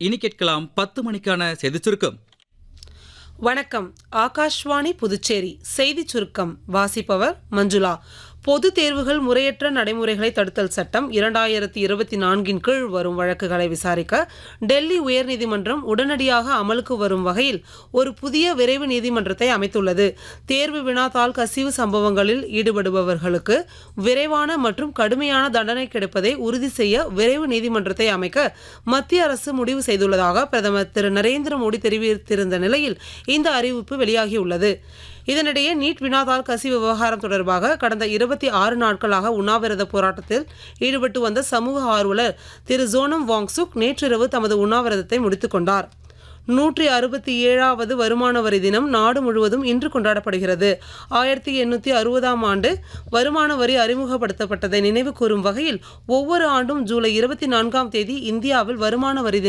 இனி கேட்கலாம் பத்து மணிக்கான செய்திச் சுருக்கம் வணக்கம் ஆகாஷ்வாணி புதுச்சேரி செய்திச் சுருக்கம் வாசிப்பவர் மஞ்சுளா பொது தேர்வுகள் முறையற்ற நடைமுறைகளை தடுத்தல் சட்டம் இரண்டாயிரத்தி இருபத்தி நான்கின் கீழ் வரும் வழக்குகளை விசாரிக்க டெல்லி உயர்நீதிமன்றம் உடனடியாக அமலுக்கு வரும் வகையில் ஒரு புதிய விரைவு நீதிமன்றத்தை அமைத்துள்ளது தேர்வு வினாத்தாள் கசிவு சம்பவங்களில் ஈடுபடுபவர்களுக்கு விரைவான மற்றும் கடுமையான தண்டனை கிடைப்பதை உறுதி செய்ய விரைவு நீதிமன்றத்தை அமைக்க மத்திய அரசு முடிவு செய்துள்ளதாக பிரதமர் திரு நரேந்திர மோடி தெரிவித்திருந்த நிலையில் இந்த அறிவிப்பு வெளியாகியுள்ளது இதனிடையே நீட் வினாதாள் கசிவு விவகாரம் தொடர்பாக கடந்த இருபத்தி ஆறு நாட்களாக உண்ணாவிரத போராட்டத்தில் ஈடுபட்டு வந்த சமூக ஆர்வலர் திரு ஜோனம் வாங்சுக் நேற்றிரவு தமது உண்ணாவிரதத்தை முடித்துக் கொண்டார் நூற்றி அறுபத்தி ஏழாவது வருமான வரி தினம் நாடு முழுவதும் இன்று கொண்டாடப்படுகிறது ஆயிரத்தி எண்ணூற்றி அறுபதாம் ஆண்டு வருமான வரி அறிமுகப்படுத்தப்பட்டதை நினைவு கூறும் வகையில் ஒவ்வொரு ஆண்டும் ஜூலை இருபத்தி நான்காம் தேதி இந்தியாவில் வருமான வரி தினம்